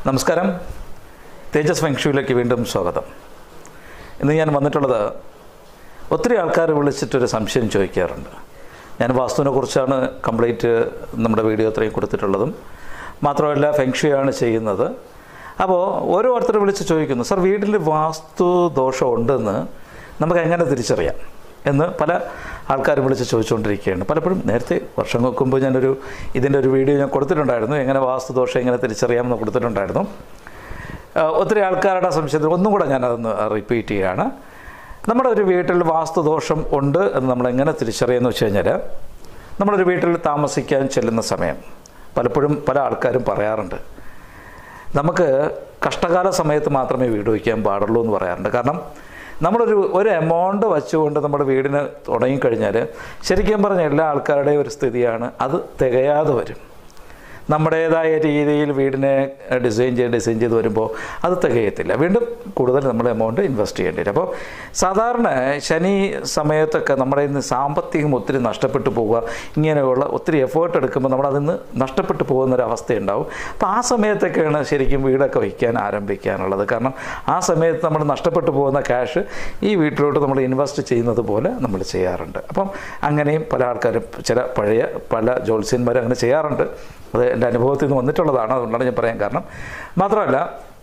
നമസ്കാരം തേജസ് ഫെങ്ഷുവിലേക്ക് വീണ്ടും സ്വാഗതം ഇന്ന് ഞാൻ വന്നിട്ടുള്ളത് ഒത്തിരി ആൾക്കാർ വിളിച്ചിട്ടൊരു സംശയം ചോദിക്കാറുണ്ട് ഞാൻ വാസ്തുവിനെ കുറിച്ചാണ് കംപ്ലീറ്റ് നമ്മുടെ വീഡിയോ അത്രയും കൊടുത്തിട്ടുള്ളതും മാത്രമല്ല ഫെങ്ഷുയാണ് ചെയ്യുന്നത് അപ്പോൾ ഓരോരുത്തർ വിളിച്ച് ചോദിക്കുന്നു സർ വീട്ടിൽ വാസ്തു ദോഷം ഉണ്ടെന്ന് നമുക്ക് എങ്ങനെ തിരിച്ചറിയാം എന്ന് പല ആൾക്കാരും വിളിച്ച് ചോദിച്ചുകൊണ്ടിരിക്കുകയാണ് പലപ്പോഴും നേരത്തെ വർഷങ്ങൾക്ക് മുമ്പ് ഞാനൊരു ഇതിൻ്റെ ഒരു വീഡിയോ ഞാൻ കൊടുത്തിട്ടുണ്ടായിരുന്നു എങ്ങനെ വാസ്തുദോഷം എങ്ങനെ തിരിച്ചറിയാമെന്ന് കൊടുത്തിട്ടുണ്ടായിരുന്നു ആ, ഒത്തിരി ആൾക്കാരുടെ സംശയത്തിൽ ഒന്നും കൂടെ ഞാനതൊന്ന് റിപ്പീറ്റ് ചെയ്യുകയാണ് നമ്മുടെ ഒരു വീട്ടിൽ വാസ്തുദോഷം ഉണ്ട് എന്ന് നമ്മൾ എങ്ങനെ തിരിച്ചറിയുമെന്ന് വെച്ച് കഴിഞ്ഞാൽ നമ്മളൊരു വീട്ടിൽ താമസിക്കാൻ ചെല്ലുന്ന സമയം പലപ്പോഴും പല ആൾക്കാരും പറയാറുണ്ട് നമുക്ക് കഷ്ടകാല സമയത്ത് മാത്രമേ വീട് വയ്ക്കാൻ പാടുള്ളൂ എന്ന് പറയാറുണ്ട് കാരണം നമ്മളൊരു ഒരു എമൗണ്ട് വച്ചുകൊണ്ട് നമ്മുടെ വീടിന് തുടങ്ങിക്കഴിഞ്ഞാൽ ശരിക്കും പറഞ്ഞ എല്ലാ ആൾക്കാരുടെയും ഒരു സ്ഥിതിയാണ് അത് തികയാതെ വരും നമ്മുടേതായ രീതിയിൽ വീടിനെ ഡിസൈൻ ചെയ്ത് ഡിസൈൻ ചെയ്ത് വരുമ്പോൾ അത് തികയത്തില്ല വീണ്ടും കൂടുതൽ നമ്മൾ എമൗണ്ട് ഇൻവെസ്റ്റ് ചെയ്യേണ്ടി വരും അപ്പോൾ സാധാരണ ശനി സമയത്തൊക്കെ നമ്മുടെ ഇന്ന് സാമ്പത്തികം ഒത്തിരി നഷ്ടപ്പെട്ടു പോവുക ഇങ്ങനെയുള്ള ഒത്തിരി എഫേർട്ട് എടുക്കുമ്പോൾ നമ്മൾ അതിൽ നിന്ന് നഷ്ടപ്പെട്ടു പോകുന്നൊരവസ്ഥയുണ്ടാവും അപ്പോൾ ആ സമയത്തൊക്കെയാണ് ശരിക്കും വീടൊക്കെ വയ്ക്കാൻ ആരംഭിക്കാനുള്ളത് കാരണം ആ സമയത്ത് നമ്മൾ നഷ്ടപ്പെട്ടു പോകുന്ന ക്യാഷ് ഈ വീട്ടിലോട്ട് നമ്മൾ ഇൻവെസ്റ്റ് ചെയ്യുന്നത് പോലെ നമ്മൾ ചെയ്യാറുണ്ട് അപ്പം അങ്ങനെയും പല ആൾക്കാരും ചില പഴയ പല ജ്യോത്സ്യന്മാർ അങ്ങനെ ചെയ്യാറുണ്ട് അത് എൻ്റെ അനുഭവത്തിൽ നിന്ന് വന്നിട്ടുള്ളതാണ് അതുകൊണ്ടാണ് ഞാൻ പറയാൻ കാരണം മാത്രമല്ല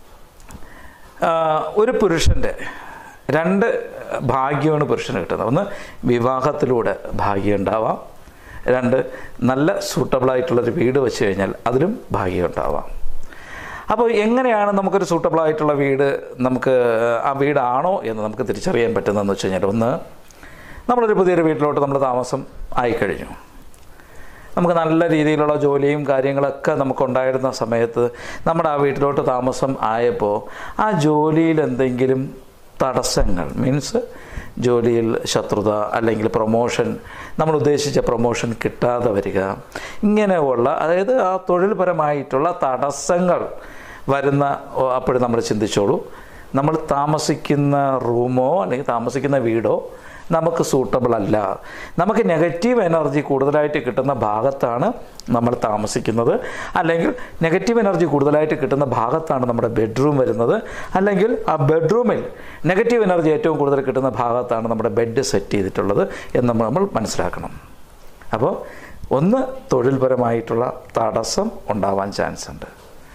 ആ, ഒരു പുരുഷൻ്റെ രണ്ട് ഭാഗ്യമാണ് പുരുഷന് കിട്ടുന്നത് ഒന്ന് വിവാഹത്തിലൂടെ ഭാഗ്യം ഉണ്ടാവാം രണ്ട് നല്ല സൂട്ടബിളായിട്ടുള്ളൊരു വീട് വെച്ച് കഴിഞ്ഞാൽ അതിലും ഭാഗ്യം ഉണ്ടാവാം അപ്പോൾ എങ്ങനെയാണ് നമുക്കൊരു സൂട്ടബിളായിട്ടുള്ള വീട് നമുക്ക് ആ വീടാണോ എന്ന് നമുക്ക് തിരിച്ചറിയാൻ പറ്റുന്നതെന്ന് വെച്ച് കഴിഞ്ഞാൽ ഒന്ന് നമ്മളൊരു പുതിയൊരു വീട്ടിലോട്ട് നമ്മൾ താമസം ആയിക്കഴിഞ്ഞു നമുക്ക് നല്ല രീതിയിലുള്ള ജോലിയും കാര്യങ്ങളൊക്കെ നമുക്കുണ്ടായിരുന്ന സമയത്ത് നമ്മുടെ ആ വീട്ടിലോട്ട് താമസം ആയപ്പോൾ ആ ജോലിയിൽ എന്തെങ്കിലും തടസ്സങ്ങൾ മീൻസ് ജോലിയിൽ ശത്രുത അല്ലെങ്കിൽ പ്രൊമോഷൻ നമ്മൾ ഉദ്ദേശിച്ച പ്രൊമോഷൻ കിട്ടാതെ വരിക ഇങ്ങനെയുള്ള അതായത് ആ തൊഴിൽപരമായിട്ടുള്ള തടസ്സങ്ങൾ വരുന്ന അപ്പോഴും നമ്മൾ ചിന്തിച്ചോളൂ നമ്മൾ താമസിക്കുന്ന റൂമോ അല്ലെങ്കിൽ താമസിക്കുന്ന വീടോ നമുക്ക് സൂട്ടബിൾ അല്ല നമുക്ക് നെഗറ്റീവ് എനർജി കൂടുതലായിട്ട് കിട്ടുന്ന ഭാഗത്താണ് നമ്മൾ താമസിക്കുന്നത് അല്ലെങ്കിൽ നെഗറ്റീവ് എനർജി കൂടുതലായിട്ട് കിട്ടുന്ന ഭാഗത്താണ് നമ്മുടെ ബെഡ്റൂം വരുന്നത് അല്ലെങ്കിൽ ആ ബെഡ്റൂമിൽ നെഗറ്റീവ് എനർജി ഏറ്റവും കൂടുതൽ കിട്ടുന്ന ഭാഗത്താണ് നമ്മുടെ ബെഡ് സെറ്റ് ചെയ്തിട്ടുള്ളത് എന്ന് നമ്മൾ നമ്മൾ മനസ്സിലാക്കണം അപ്പോൾ ഒന്ന് തൊഴിൽപരമായിട്ടുള്ള തടസ്സം ഉണ്ടാവാൻ ചാൻസ് ഉണ്ട്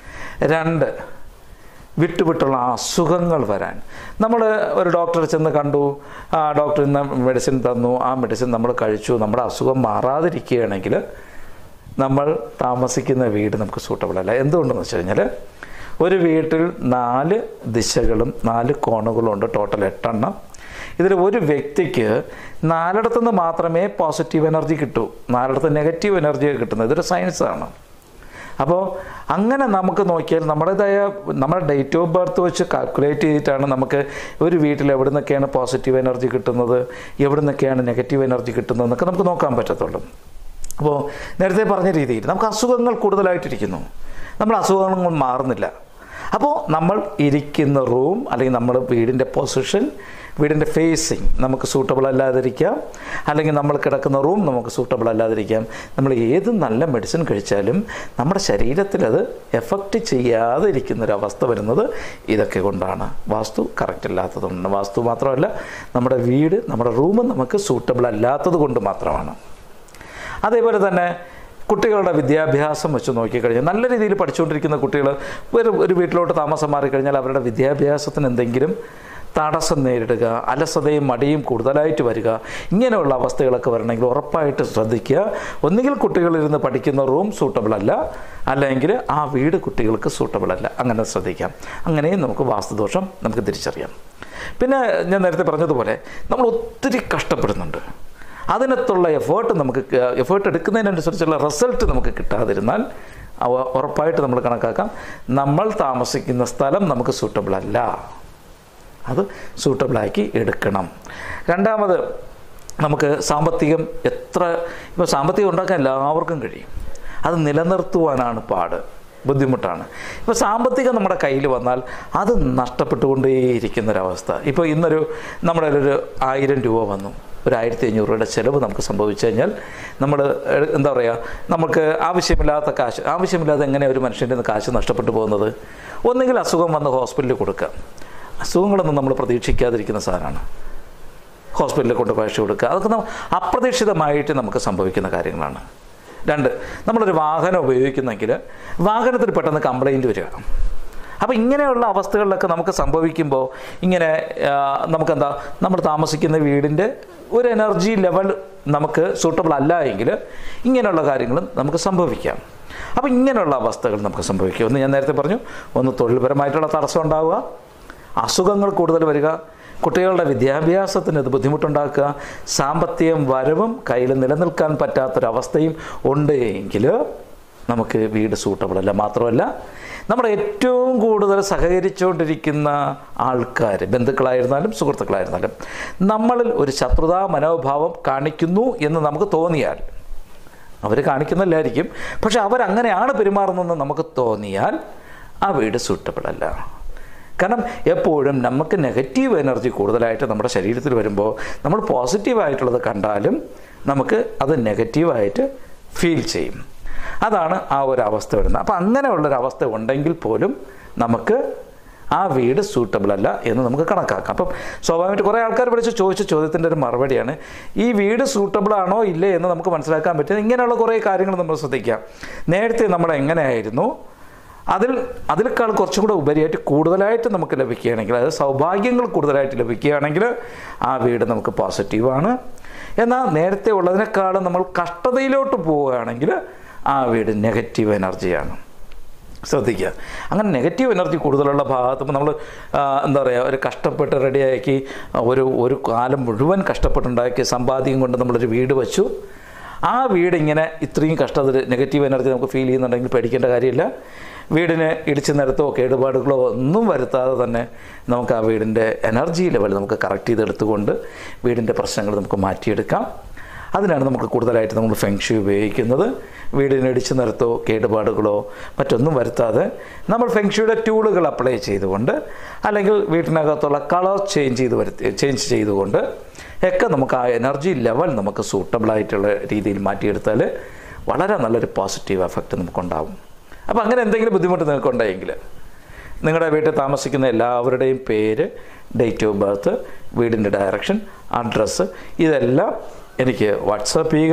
രണ്ട് വിട്ടുവിട്ടുള്ള അസുഖങ്ങൾ വരാൻ നമ്മൾ ഒരു ഡോക്ടറെ ചെന്ന് കണ്ടു ആ ഡോക്ടർ ഇന്ന് മെഡിസിൻ തന്നു ആ മെഡിസിൻ നമ്മൾ കഴിച്ചു നമ്മുടെ അസുഖം മാറാതിരിക്കുകയാണെങ്കിൽ നമ്മൾ താമസിക്കുന്ന വീട് നമുക്ക് സൂട്ടബിൾ അല്ല എന്തുകൊണ്ടെന്ന് വെച്ച് കഴിഞ്ഞാൽ ഒരു വീട്ടിൽ നാല് ദിശകളും നാല് കോണുകളും ഉണ്ട് ടോട്ടൽ എട്ടെണ്ണം ഇതിൽ ഒരു വ്യക്തിക്ക് നാലിടത്തുനിന്ന് മാത്രമേ പോസിറ്റീവ് എനർജി കിട്ടൂ നാലിടത്ത് നെഗറ്റീവ് എനർജി കിട്ടുന്നത് ഇതൊരു സയൻസാണ് അപ്പോൾ അങ്ങനെ നമുക്ക് നോക്കിയാൽ നമ്മുടേതായ നമ്മുടെ ഡേറ്റ് ഓഫ് ബർത്ത് വെച്ച് കാൽക്കുലേറ്റ് ചെയ്തിട്ടാണ് നമുക്ക് ഒരു വീട്ടിൽ എവിടെ നിന്നൊക്കെയാണ് പോസിറ്റീവ് എനർജി കിട്ടുന്നത് എവിടെ നിന്നൊക്കെയാണ് നെഗറ്റീവ് എനർജി കിട്ടുന്നത് എന്നൊക്കെ നമുക്ക് നോക്കാൻ പറ്റത്തുള്ളൂ അപ്പോൾ നേരത്തെ പറഞ്ഞ രീതിയിൽ നമുക്ക് അസുഖങ്ങൾ കൂടുതലായിട്ടിരിക്കുന്നു നമ്മൾ അസുഖങ്ങൾ മാറുന്നില്ല അപ്പോൾ നമ്മൾ ഇരിക്കുന്ന റൂം അല്ലെങ്കിൽ നമ്മൾ വീടിൻ്റെ പൊസിഷൻ വീടിൻ്റെ ഫേസിങ് നമുക്ക് സൂട്ടബിൾ അല്ലാതിരിക്കാം അല്ലെങ്കിൽ നമ്മൾ കിടക്കുന്ന റൂം നമുക്ക് സൂട്ടബിൾ അല്ലാതിരിക്കാം നമ്മൾ ഏത് നല്ല മെഡിസിൻ കഴിച്ചാലും നമ്മുടെ ശരീരത്തിൽ അത് എഫക്റ്റ് ചെയ്യാതെ ഇരിക്കുന്നൊരവസ്ഥ വരുന്നത് ഇതൊക്കെ കൊണ്ടാണ് വാസ്തു കറക്റ്റ് അല്ലാത്തതുകൊണ്ട് വാസ്തു മാത്രമല്ല നമ്മുടെ വീട് നമ്മുടെ റൂം നമുക്ക് സൂട്ടബിൾ അല്ലാത്തത് കൊണ്ട് മാത്രമാണ് അതേപോലെ തന്നെ കുട്ടികളുടെ വിദ്യാഭ്യാസം വെച്ച് നോക്കിക്കഴിഞ്ഞാൽ നല്ല രീതിയിൽ പഠിച്ചുകൊണ്ടിരിക്കുന്ന കുട്ടികൾ ഒരു ഒരു വീട്ടിലോട്ട് താമസം മാറിക്കഴിഞ്ഞാൽ അവരുടെ വിദ്യാഭ്യാസത്തിന് എന്തെങ്കിലും തടസ്സം നേരിടുക അലസതയും മടിയും കൂടുതലായിട്ട് വരിക ഇങ്ങനെയുള്ള അവസ്ഥകളൊക്കെ വരണമെങ്കിൽ ഉറപ്പായിട്ട് ശ്രദ്ധിക്കുക ഒന്നുകിൽ കുട്ടികളിരുന്ന് പഠിക്കുന്ന റൂം സൂട്ടബിൾ അല്ല അല്ലെങ്കിൽ ആ വീട് കുട്ടികൾക്ക് സൂട്ടബിൾ അല്ല അങ്ങനെ ശ്രദ്ധിക്കാം അങ്ങനെയും നമുക്ക് വാസ്തുദോഷം നമുക്ക് തിരിച്ചറിയാം പിന്നെ ഞാൻ നേരത്തെ പറഞ്ഞതുപോലെ നമ്മൾ ഒത്തിരി കഷ്ടപ്പെടുന്നുണ്ട് അതിനകത്തുള്ള എഫേർട്ട് നമുക്ക് എഫേർട്ട് എടുക്കുന്നതിനനുസരിച്ചുള്ള റിസൾട്ട് നമുക്ക് കിട്ടാതിരുന്നാൽ അവ ഉറപ്പായിട്ട് നമ്മൾ കണക്കാക്കാം നമ്മൾ താമസിക്കുന്ന സ്ഥലം നമുക്ക് സൂട്ടബിൾ അല്ല അത് സൂട്ടബിളാക്കി എടുക്കണം രണ്ടാമത് നമുക്ക് സാമ്പത്തികം എത്ര ഇപ്പോൾ സാമ്പത്തികം ഉണ്ടാക്കാൻ എല്ലാവർക്കും കഴിയും അത് നിലനിർത്തുവാനാണ് പാട് ബുദ്ധിമുട്ടാണ് ഇപ്പോൾ സാമ്പത്തികം നമ്മുടെ കയ്യിൽ വന്നാൽ അത് നഷ്ടപ്പെട്ടുകൊണ്ടേയിരിക്കുന്നൊരവസ്ഥ ഇപ്പോൾ ഇന്നൊരു നമ്മുടെ ഒരു ആയിരം രൂപ വന്നു ഒരു ആയിരത്തി അഞ്ഞൂറ് രൂപയുടെ ചിലവ് നമുക്ക് സംഭവിച്ചു കഴിഞ്ഞാൽ നമ്മൾ എ- എന്താ പറയുക നമുക്ക് ആവശ്യമില്ലാത്ത കാശ് ആവശ്യമില്ലാതെ എങ്ങനെ ഒരു മനുഷ്യൻ്റെ നിന്ന് കാശ് നഷ്ടപ്പെട്ടു പോകുന്നത് ഒന്നുകിൽ അസുഖം വന്ന് ഹോസ്പിറ്റലിൽ കൊടുക്കുക അസുഖങ്ങളൊന്നും നമ്മൾ പ്രതീക്ഷിക്കാതിരിക്കുന്ന സാധനമാണ് ഹോസ്പിറ്റലിൽ കൊണ്ട് കാശ് കൊടുക്കുക അതൊക്കെ നമ്മ- അപ്രതീക്ഷിതമായിട്ട് നമുക്ക് സംഭവിക്കുന്ന കാര്യങ്ങളാണ് രണ്ട് നമ്മളൊരു വാഹനം ഉപയോഗിക്കുന്നെങ്കിൽ വാഹനത്തിൽ പെട്ടെന്ന് കംപ്ലൈൻറ്റ് വരിക അപ്പോൾ ഇങ്ങനെയുള്ള അവസ്ഥകളിലൊക്കെ നമുക്ക് സംഭവിക്കുമ്പോൾ ഇങ്ങനെ ആ, നമുക്കെന്താ നമ്മൾ താമസിക്കുന്ന വീടിൻ്റെ ഒരു എനർജി ലെവൽ നമുക്ക് സൂട്ടബിൾ അല്ല എങ്കിൽ ഇങ്ങനെയുള്ള കാര്യങ്ങളും നമുക്ക് സംഭവിക്കാം അപ്പോൾ ഇങ്ങനെയുള്ള അവസ്ഥകൾ നമുക്ക് സംഭവിക്കും ഒന്ന് ഞാൻ നേരത്തെ പറഞ്ഞു ഒന്ന് തൊഴിൽപരമായിട്ടുള്ള തടസ്സം ഉണ്ടാവുക അസുഖങ്ങൾ കൂടുതൽ വരിക കുട്ടികളുടെ വിദ്യാഭ്യാസത്തിന് ഇത് ബുദ്ധിമുട്ടുണ്ടാക്കുക സാമ്പത്തികം വരവും കയ്യിൽ നിലനിൽക്കാൻ പറ്റാത്തൊരവസ്ഥയും ഉണ്ട് എങ്കിൽ നമുക്ക് വീട് സൂട്ടബിൾ അല്ല മാത്രമല്ല നമ്മുടെ ഏറ്റവും കൂടുതൽ സഹകരിച്ചുകൊണ്ടിരിക്കുന്ന ആൾക്കാർ ബന്ധുക്കളായിരുന്നാലും സുഹൃത്തുക്കളായിരുന്നാലും നമ്മളിൽ ഒരു ശത്രുതാ മനോഭാവം കാണിക്കുന്നു എന്ന് നമുക്ക് തോന്നിയാൽ അവർ കാണിക്കുന്നില്ലായിരിക്കും പക്ഷെ അവരങ്ങനെയാണ് പെരുമാറുന്നതെന്ന് നമുക്ക് തോന്നിയാൽ ആ വീട് സൂട്ടബിൾ അല്ല കാരണം എപ്പോഴും നമുക്ക് നെഗറ്റീവ് എനർജി കൂടുതലായിട്ട് നമ്മുടെ ശരീരത്തിൽ വരുമ്പോൾ നമ്മൾ പോസിറ്റീവായിട്ടുള്ളത് കണ്ടാലും നമുക്ക് അത് നെഗറ്റീവായിട്ട് ഫീൽ ചെയ്യും അതാണ് ആ ഒരു അവസ്ഥ വരുന്നത് അപ്പോൾ അങ്ങനെയുള്ളൊരവസ്ഥ ഉണ്ടെങ്കിൽ പോലും നമുക്ക് ആ വീട് സൂട്ടബിൾ അല്ല എന്ന് നമുക്ക് കണക്കാക്കാം അപ്പം സ്വാഭാവികമായിട്ട് കുറേ ആൾക്കാർ വിളിച്ച് ചോദിച്ച ചോദ്യത്തിൻ്റെ ഒരു മറുപടിയാണ് ഈ വീട് സൂട്ടബിൾ ആണോ ഇല്ലേ എന്ന് നമുക്ക് മനസ്സിലാക്കാൻ പറ്റും ഇങ്ങനെയുള്ള കുറേ കാര്യങ്ങൾ നമ്മൾ ശ്രദ്ധിക്കാം നേരത്തെ നമ്മൾ എങ്ങനെയായിരുന്നു അതിൽ അതിനേക്കാൾ കുറച്ചും കൂടെ ഉപരിയായിട്ട് കൂടുതലായിട്ട് നമുക്ക് ലഭിക്കുകയാണെങ്കിൽ അതായത് സൗഭാഗ്യങ്ങൾ കൂടുതലായിട്ട് ലഭിക്കുകയാണെങ്കിൽ ആ വീട് നമുക്ക് പോസിറ്റീവാണ് എന്നാൽ നേരത്തെ ഉള്ളതിനേക്കാളും നമ്മൾ കഷ്ടതയിലോട്ട് പോവുകയാണെങ്കിൽ ആ വീട് നെഗറ്റീവ് എനർജിയാണ് ശ്രദ്ധിക്കുക അങ്ങനെ നെഗറ്റീവ് എനർജി കൂടുതലുള്ള ഭാഗത്ത് ഇപ്പോൾ നമ്മൾ എന്താ പറയുക ഒരു കഷ്ടപ്പെട്ട് റെഡിയാക്കി ഒരു ഒരു കാലം മുഴുവൻ കഷ്ടപ്പെട്ടുണ്ടാക്കിയ സമ്പാദ്യം കൊണ്ട് നമ്മളൊരു വീട് വെച്ചു ആ വീട് ഇങ്ങനെ ഇത്രയും കഷ്ടത നെഗറ്റീവ് എനർജി നമുക്ക് ഫീൽ ചെയ്യുന്നുണ്ടെങ്കിൽ പേടിക്കേണ്ട കാര്യമില്ല വീടിന് ഇടിച്ചു നിരത്തോ കേടുപാടുകളോ ഒന്നും വരുത്താതെ തന്നെ നമുക്ക് ആ വീടിൻ്റെ എനർജി ലെവൽ നമുക്ക് കറക്റ്റ് ചെയ്തെടുത്തുകൊണ്ട് വീടിൻ്റെ പ്രശ്നങ്ങൾ നമുക്ക് മാറ്റിയെടുക്കാം അതിനാണ് നമുക്ക് കൂടുതലായിട്ട് നമ്മൾ ഫെങ്ഷി ഉപയോഗിക്കുന്നത് വീടിന് ഇടിച്ചു നിരത്തോ കേടുപാടുകളോ മറ്റൊന്നും വരുത്താതെ നമ്മൾ ഫെങ്ഷിയുടെ ടൂളുകൾ അപ്ലൈ ചെയ്തുകൊണ്ട് അല്ലെങ്കിൽ വീട്ടിനകത്തുള്ള കളർ ചേഞ്ച് ചെയ്ത് വരുത്തി ചേഞ്ച് ചെയ്തുകൊണ്ട് ഒക്കെ നമുക്ക് ആ എനർജി ലെവൽ നമുക്ക് സൂട്ടബിളായിട്ടുള്ള രീതിയിൽ മാറ്റിയെടുത്താൽ വളരെ നല്ലൊരു പോസിറ്റീവ് എഫക്റ്റ് നമുക്കുണ്ടാവും അപ്പോൾ അങ്ങനെ എന്തെങ്കിലും ബുദ്ധിമുട്ട് നിങ്ങൾക്ക് ഉണ്ടായെങ്കിൽ നിങ്ങളുടെ വീട്ടിൽ താമസിക്കുന്ന എല്ലാവരുടെയും പേര് ഡേറ്റ് ഓഫ് ബർത്ത് വീടിൻ്റെ ഡയറക്ഷൻ അഡ്രസ്സ് ഇതെല്ലാം എനിക്ക് വാട്സാപ്പ് ചെയ്യുക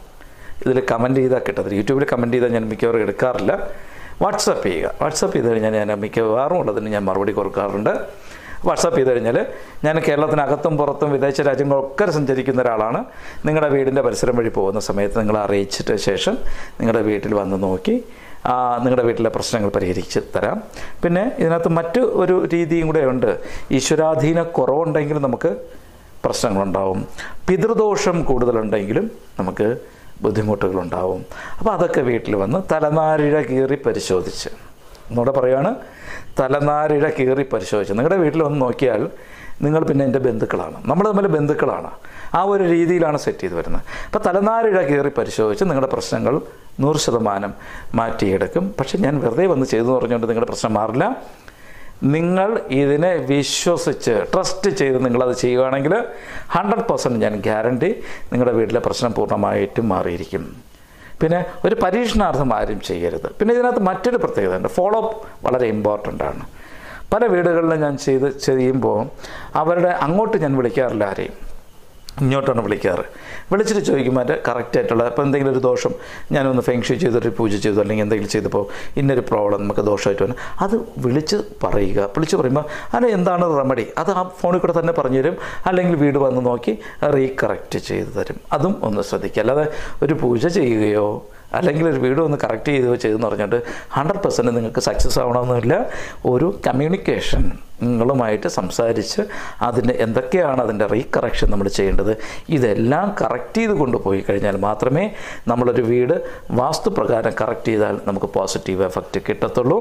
ഇതിൽ കമൻറ്റ് ചെയ്താൽ കിട്ടത്തില്ല യൂട്യൂബിൽ കമൻറ്റ് ചെയ്താൽ ഞാൻ മിക്കവാറും എടുക്കാറില്ല വാട്സാപ്പ് ചെയ്യുക വാട്സാപ്പ് ചെയ്ത് കഴിഞ്ഞാൽ ഞാൻ മിക്കവാറും ഉള്ളതിന് ഞാൻ മറുപടി കൊടുക്കാറുണ്ട് വാട്സാപ്പ് ചെയ്ത് കഴിഞ്ഞാൽ ഞാൻ കേരളത്തിനകത്തും പുറത്തും വിദേശ രാജ്യങ്ങളൊക്കെ സഞ്ചരിക്കുന്ന ഒരാളാണ് നിങ്ങളുടെ വീടിൻ്റെ പരിസരം വഴി പോകുന്ന സമയത്ത് നിങ്ങൾ അറിയിച്ചിട്ട് ശേഷം നിങ്ങളുടെ വീട്ടിൽ വന്ന് നോക്കി ആ, നിങ്ങളുടെ വീട്ടിലെ പ്രശ്നങ്ങൾ പരിഹരിച്ച് തരാം പിന്നെ ഇതിനകത്ത് മറ്റു ഒരു രീതിയും കൂടെ ഉണ്ട് ഈശ്വരാധീന കുറവുണ്ടെങ്കിൽ നമുക്ക് പ്രശ്നങ്ങളുണ്ടാവും പിതൃദോഷം കൂടുതലുണ്ടെങ്കിലും നമുക്ക് ബുദ്ധിമുട്ടുകളുണ്ടാവും അപ്പോൾ അതൊക്കെ വീട്ടിൽ വന്ന് തലനാരിഴ കീറി പരിശോധിച്ച് ഒന്നുകൂടെ പറയുകയാണ് തലനാരിഴ കീറി പരിശോധിച്ച് നിങ്ങളുടെ വീട്ടിൽ വന്ന് നോക്കിയാൽ നിങ്ങൾ പിന്നെ എൻ്റെ ബന്ധുക്കളാണ് നമ്മൾ തമ്മിൽ ബന്ധുക്കളാണ് ആ ഒരു രീതിയിലാണ് സെറ്റ് ചെയ്ത് വരുന്നത് അപ്പോൾ തലനാരിഴ കീറി പരിശോധിച്ച് നിങ്ങളുടെ പ്രശ്നങ്ങൾ നൂറ് ശതമാനം മാറ്റിയെടുക്കും പക്ഷെ ഞാൻ വെറുതെ വന്ന് ചെയ്തു പറഞ്ഞുകൊണ്ട് നിങ്ങളുടെ പ്രശ്നം മാറില്ല നിങ്ങൾ ഇതിനെ വിശ്വസിച്ച് ട്രസ്റ്റ് ചെയ്ത് നിങ്ങളത് ചെയ്യുകയാണെങ്കിൽ ഹൺഡ്രഡ് പെർസെൻറ്റ് ഞാൻ ഗ്യാരണ്ടി നിങ്ങളുടെ വീട്ടിലെ പ്രശ്നം പൂർണ്ണമായിട്ടും മാറിയിരിക്കും പിന്നെ ഒരു പരീക്ഷണാർത്ഥം ആരും ചെയ്യരുത് പിന്നെ ഇതിനകത്ത് മറ്റൊരു പ്രത്യേകത ഉണ്ട് ഫോളോ അപ്പ് വളരെ ഇമ്പോർട്ടൻ്റ് ആണ് പല വീടുകളിലും ഞാൻ ചെയ്ത് ചെയ്യുമ്പോൾ അവരുടെ അങ്ങോട്ട് ഞാൻ വിളിക്കാറില്ല ആരെയും ഇങ്ങോട്ടാണ് വിളിക്കാറ് വിളിച്ചിട്ട് ചോദിക്കുമ്പോൾ അതിൻ്റെ കറക്റ്റായിട്ടുള്ള ഇപ്പോൾ എന്തെങ്കിലും ഒരു ദോഷം ഞാനൊന്ന് ഫെങ്ഷി ചെയ്തിട്ട് പൂജ ചെയ്തു അല്ലെങ്കിൽ എന്തെങ്കിലും ചെയ്തപ്പോൾ ഇന്നൊരു പ്രോബ്ലം നമുക്ക് ദോഷമായിട്ട് വന്നു അത് വിളിച്ച് പറയുക വിളിച്ച് പറയുമ്പോൾ അതിന് എന്താണ് റെമഡി അത് ആ ഫോണിൽ കൂടെ തന്നെ പറഞ്ഞു തരും അല്ലെങ്കിൽ വീട് വന്ന് നോക്കി റീകറക്റ്റ് ചെയ്ത് തരും അതും ഒന്ന് ശ്രദ്ധിക്കുക അല്ലാതെ ഒരു പൂജ ചെയ്യുകയോ അല്ലെങ്കിൽ ഒരു വീട് ഒന്ന് കറക്റ്റ് ചെയ്യുകയോ ചെയ്തെന്ന് പറഞ്ഞിട്ട് ഹൺഡ്രഡ് പെർസെൻറ്റ് നിങ്ങൾക്ക് സക്സസ് ആവണമെന്നില്ല ഒരു കമ്മ്യൂണിക്കേഷൻ നിങ്ങളുമായിട്ട് സംസാരിച്ച് അതിൻ്റെ എന്തൊക്കെയാണ് അതിൻ്റെ റീകറക്ഷൻ നമ്മൾ ചെയ്യേണ്ടത് ഇതെല്ലാം കറക്റ്റ് ചെയ്ത് കൊണ്ടുപോയി കഴിഞ്ഞാൽ മാത്രമേ നമ്മളൊരു വീട് വാസ്തുപ്രകാരം കറക്റ്റ് ചെയ്താൽ നമുക്ക് പോസിറ്റീവ് എഫക്റ്റ് കിട്ടത്തുള്ളൂ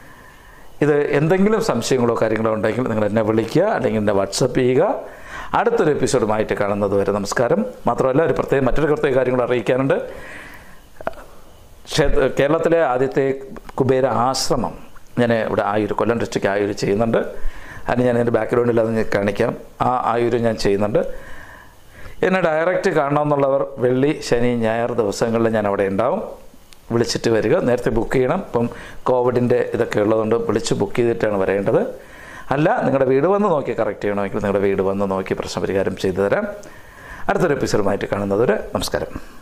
ഇത് എന്തെങ്കിലും സംശയങ്ങളോ കാര്യങ്ങളോ ഉണ്ടെങ്കിൽ നിങ്ങൾ എന്നെ വിളിക്കുക അല്ലെങ്കിൽ എന്നെ വാട്സപ്പ് ചെയ്യുക അടുത്തൊരു എപ്പിസോഡുമായിട്ട് കാണുന്നത് വരെ നമസ്കാരം മാത്രമല്ല ഒരു പ്രത്യേകം മറ്റൊരു പ്രത്യേക കാര്യങ്ങൾ അറിയിക്കാനുണ്ട് ക്ഷേത്ര കേരളത്തിലെ ആദ്യത്തെ കുബേര ആശ്രമം ഞാൻ ഇവിടെ ആയൂർ കൊല്ലം ഡിസ്ട്രിക്ട് ആയൂർ ചെയ്യുന്നുണ്ട് അതിന് ഞാൻ എൻ്റെ ബാക്ക്ഗ്രൗണ്ടിൽ അത് ഞാൻ കാണിക്കാം ആ ആയൂർ ഞാൻ ചെയ്യുന്നുണ്ട് എന്നെ ഡയറക്റ്റ് കാണണമെന്നുള്ളവർ വെള്ളി ശനി ഞായർ ദിവസങ്ങളിൽ ഞാൻ അവിടെ ഉണ്ടാവും വിളിച്ചിട്ട് വരിക നേരത്തെ ബുക്ക് ചെയ്യണം ഇപ്പം കോവിഡിൻ്റെ ഇതൊക്കെ ഉള്ളതുകൊണ്ട് വിളിച്ച് ബുക്ക് ചെയ്തിട്ടാണ് വരേണ്ടത് അല്ല നിങ്ങളുടെ വീട് വന്ന് നോക്കി കറക്റ്റ് ചെയ്യണമെങ്കിൽ നിങ്ങളുടെ വീട് വന്ന് നോക്കി പ്രശ്നപരിഹാരം ചെയ്തു തരാം അടുത്തൊരു എപ്പിസോഡുമായിട്ട് കാണുന്നതുവരെ നമസ്കാരം